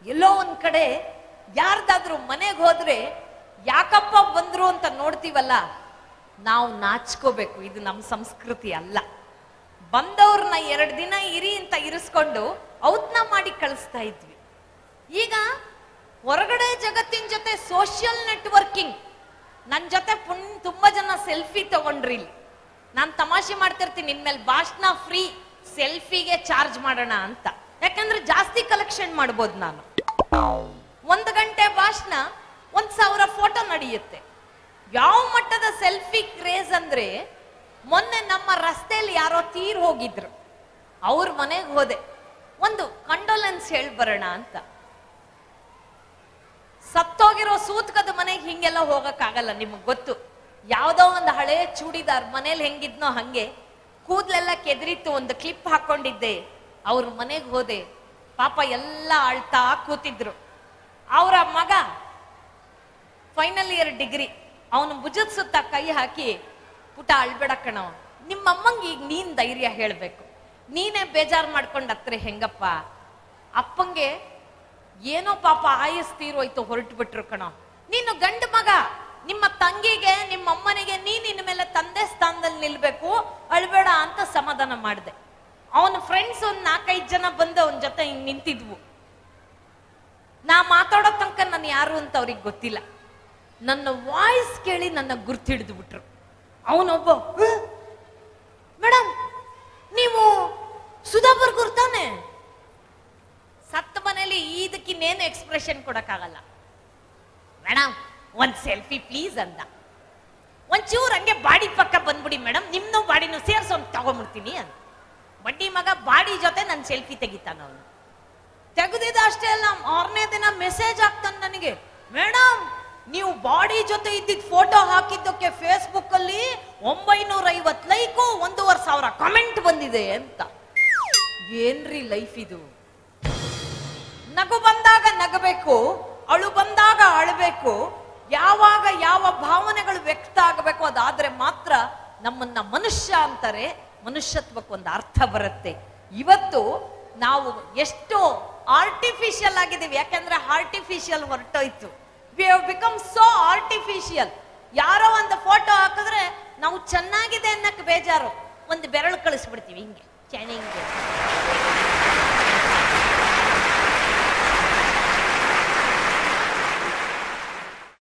ಎಲ್ಲೋ ಒಂದ್ ಕಡೆ ಯಾರ್ದಾದ್ರೂ ಮನೆಗೆ ಹೋದ್ರೆ ಯಾಕಪ್ಪ ಬಂದ್ರು ಅಂತ ನೋಡ್ತೀವಲ್ಲ ನಾವು ನಾಚ್ಕೋಬೇಕು ಇದು ನಮ್ಮ ಸಂಸ್ಕೃತಿ ಅಲ್ಲ ಬಂದವ್ರನ್ನ ಎರಡು ದಿನ ಇರಿ ಅಂತ ಇರಿಸ್ಕೊಂಡು ಔತ್ನ ಮಾಡಿ ಕಳಿಸ್ತಾ ಇದ್ವಿ ಈಗ ಹೊರಗಡೆ ಜಗತ್ತಿನ ಜೊತೆ ಸೋಷಿಯಲ್ ನೆಟ್ವರ್ಕಿಂಗ್ ನನ್ನ ಜೊತೆ ಪುಣ್ ತುಂಬಾ ಜನ ಸೆಲ್ಫಿ ತಗೊಂಡ್ರಿ ಇಲ್ಲಿ ನಾನು ತಮಾಷೆ ಮಾಡ್ತಿರ್ತೀನಿ ಇನ್ಮೇಲೆ ಭಾಷಣ ಫ್ರೀ ಸೆಲ್ಫಿಗೆ ಚಾರ್ಜ್ ಮಾಡೋಣ ಅಂತ ಯಾಕಂದ್ರೆ ಜಾಸ್ತಿ ಕಲೆಕ್ಷನ್ ಮಾಡ್ಬೋದು ನಾನು ಒಂದು ಗಂಟೆ ಭಾಷಣ ಒಂದ್ ಸಾವಿರ ಫೋಟೋ ನಡೆಯುತ್ತೆ ಯಾವ ಮಟ್ಟದ ಸೆಲ್ಫಿ ಕ್ರೇಜ್ ಅಂದ್ರೆ ಮೊನ್ನೆ ನಮ್ಮ ರಸ್ತೆಯಲ್ಲಿ ಯಾರೋ ತೀರ್ ಹೋಗಿದ್ರು ಅವ್ರ ಮನೆಗೆ ಹೋದೆ ಒಂದು ಕಂಡೋಲೆನ್ಸ್ ಹೇಳಿ ಬರೋಣ ಅಂತ ಸತ್ತೋಗಿರೋ ಸೂತ್ಕದ ಮನೆಗೆ ಹಿಂಗೆಲ್ಲ ಹೋಗಕ್ಕಾಗಲ್ಲ ನಿಮಗ್ ಗೊತ್ತು ಯಾವ್ದೋ ಒಂದು ಹಳೆ ಚೂಡಿದಾರ್ ಮನೇಲಿ ಹೆಂಗಿದ್ನೋ ಹಂಗೆ ಕೂದ್ಲೆಲ್ಲ ಕೆದರಿತ್ತು ಒಂದು ಕ್ಲಿಪ್ ಹಾಕೊಂಡಿದ್ದೆ ಅವ್ರ ಮನೆಗೆ ಹೋದೆ ಪಾಪ ಎಲ್ಲ ಅಳ್ತಾ ಕೂತಿದ್ರು ಅವರ ಮಗ ಫೈನಲ್ ಇಯರ್ ಡಿಗ್ರಿ ಅವನು ಭುಜದ ಸುತ್ತ ಕೈ ಹಾಕಿ ಪುಟ ಅಳ್ಬೇಡ ಕಣವ ನಿಮ್ಮಮ್ಮಂಗೆ ಈಗ ನೀನ್ ಧೈರ್ಯ ಹೇಳ್ಬೇಕು ನೀನೇ ಬೇಜಾರ್ ಮಾಡ್ಕೊಂಡ್ ಹತ್ರ ಹೆಂಗಪ್ಪ ಅಪ್ಪಂಗೆ ಏನೋ ಪಾಪ ಆಯಸ್ ತೀರೋಯ್ತು ಹೊರಟು ಬಿಟ್ರು ಕಣೋ ನೀನು ಗಂಡ ಮಗ ನಿಮ್ಮ ತಂಗಿಗೆ ನಿಮ್ಮ ಅಮ್ಮನಿಗೆ ನೀನ್ ಇನ್ ಮೇಲೆ ತಂದೆ ಸ್ಥಾನದಲ್ಲಿ ನಿಲ್ಬೇಕು ಅಳ್ಬೇಡ ಅಂತ ಸಮಾಧಾನ ಮಾಡಿದೆ ಅವನ ಫ್ರೆಂಡ್ಸ್ ಒಂದ್ ನಾಲ್ಕೈದು ಜನ ಬಂದು ಅವನ ಜೊತೆ ಹಿಂಗ್ ನಿಂತಿದ್ವು ನಾ ಮಾತಾಡೋ ತನಕ ನಾನು ಯಾರು ಅಂತ ಅವ್ರಿಗೆ ಗೊತ್ತಿಲ್ಲ ನನ್ನ ವಾಯ್ಸ್ ಕೇಳಿ ನನ್ನ ಗುರ್ತಿಡಿದು ಬಿಟ್ರು ಅವನೊಬ್ಬ ಮೇಡಮ್ ನೀವು ಸುಧಾಕರ್ ಗುರ್ತಾನೆ ಸತ್ತ ಮನೇಲಿ ಇದಕ್ಕಿನ್ನೇನು ಎಕ್ಸ್ಪ್ರೆಷನ್ ಕೊಡಕ್ಕಾಗಲ್ಲ ಮೇಡಮ್ ಒಂದ್ ಸೆಲ್ಫಿ ಪ್ಲೀಸ್ ಅಂದ ಒಂಚೂರು ಹಂಗೆ ಬಾಡಿ ಪಕ್ಕ ಬಂದ್ಬಿಡಿ ಮೇಡಮ್ ನಿಮ್ನು ಬಾಡಿನೂ ಸೇರ್ಸಿ ಒಂದು ತಗೊಂಡ್ಬಿಡ್ತೀನಿ ಅಂತ ಬಡ್ಡಿ ಮಗ ಬಾಡಿ ಜೊತೆ ನನ್ನ ಸೆಲ್ಫಿ ತೆಗಿತಾನ ಅವನು ತೆಗೆದಿದ ಅಷ್ಟೇ ಅಲ್ಲ ಆರನೇ ದಿನ ಮೆಸೇಜ್ ಆಗ್ತಾನೆ ನನಗೆ ಮೇಡಮ್ ನೀವು ಬಾಡಿ ಜೊತೆ ಇದ್ದಿದ್ ಫೋಟೋ ಹಾಕಿದ್ದಕ್ಕೆ ಫೇಸ್ಬುಕ್ ಅಲ್ಲಿ ಒಂಬೈನೂರ ಐವತ್ ಲೈಕು ಒಂದೂವರೆ ಸಾವಿರ ಕಮೆಂಟ್ ಬಂದಿದೆ ಅಂತ ಏನ್ರಿ ಲೈಫ್ ಇದು ನಗು ಬಂದಾಗ ನಗಬೇಕು ಅಳು ಬಂದಾಗ ಅಳಬೇಕು ಯಾವಾಗ ಯಾವ ಭಾವನೆಗಳು ವ್ಯಕ್ತ ಆಗಬೇಕು ಅದಾದ್ರೆ ಮಾತ್ರ ನಮ್ಮನ್ನ ಮನುಷ್ಯ ಅಂತಾರೆ ಮನುಷ್ಯತ್ವಕ್ಕೆ ಒಂದು ಅರ್ಥ ಬರುತ್ತೆ ಇವತ್ತು ನಾವು ಎಷ್ಟು ಆರ್ಟಿಫಿಷಿಯಲ್ ಆಗಿದ್ದೀವಿ ಯಾಕಂದ್ರೆ ಆರ್ಟಿಫಿಷಿಯಲ್ ಹೊರಟೋಯ್ತು we have become so artificial ಯಾರೋ ಒಂದು ಫೋಟೋ ಹಾಕಿದ್ರೆ ನಾವು ಚೆನ್ನಾಗಿದೆ ಅನ್ನಕ್ ಬೇಜಾರು ಒಂದು ಬೆರಳು ಕಳಿಸ್ಬಿಡ್ತೀವಿ ಹಿಂಗೆ ಚೆನ್ನಾಗಿದೆ